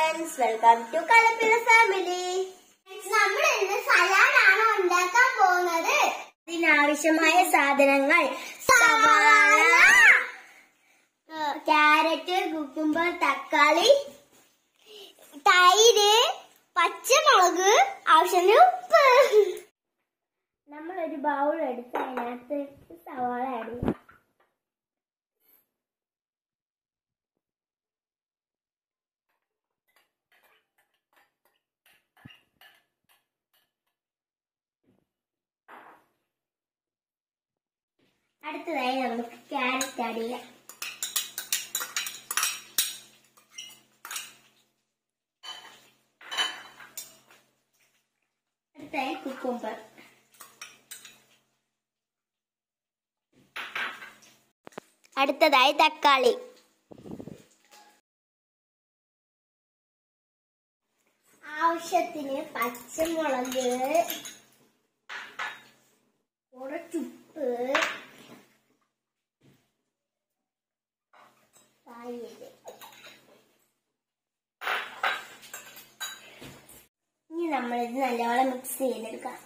friends welcome to Kalappila family നമ്മൾ ഇന്ന് സലാഡാണ് ഉണ്ടാക്കാൻ പോകുന്നത് ഇതിനാവശ്യമായ സാധനങ്ങൾ സവാള ക്യാരറ്റ് കുക്കുമ്പർ തക്കാളി തൈര് പച്ചമുളക് ആവശ്യത്തിന് ഉപ്പ് നമ്മളൊരു ബൗൾ എടുത്ത് അതിനകത്ത് സവാള ആഡ് ചെയ്യാം അടുത്തതായി നമുക്ക് ക്യാരറ്റ് ആഡ് ചെയ്യാം അടുത്തതായി കുക്കുംബർ അടുത്തതായി തക്കാളി ആവശ്യത്തിന് പച്ചമുളക് കുറച്ചുപ്പ് തൈര് ഇനി നമ്മളിത് നല്ലപോലെ മിക്സ് ചെയ്തെടുക്കാം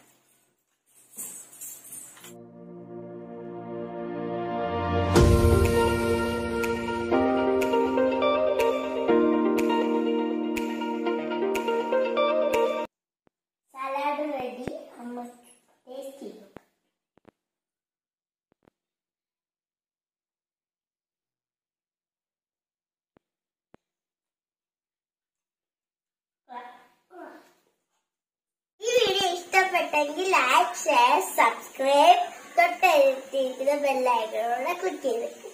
സലാഡ് റെഡി അമ്മ ടേസ്റ്റ് ചെയ്യും ഈ വീഡിയോ ഇഷ്ടപ്പെട്ടെങ്കിൽ ലൈക്ക് ഷെയർ സബ്സ്ക്രൈബ് തൊട്ടടുത്തിരിക്കുന്ന ബെല്ലൈക്കണോടെ ക്ലിക്ക് ചെയ്ത്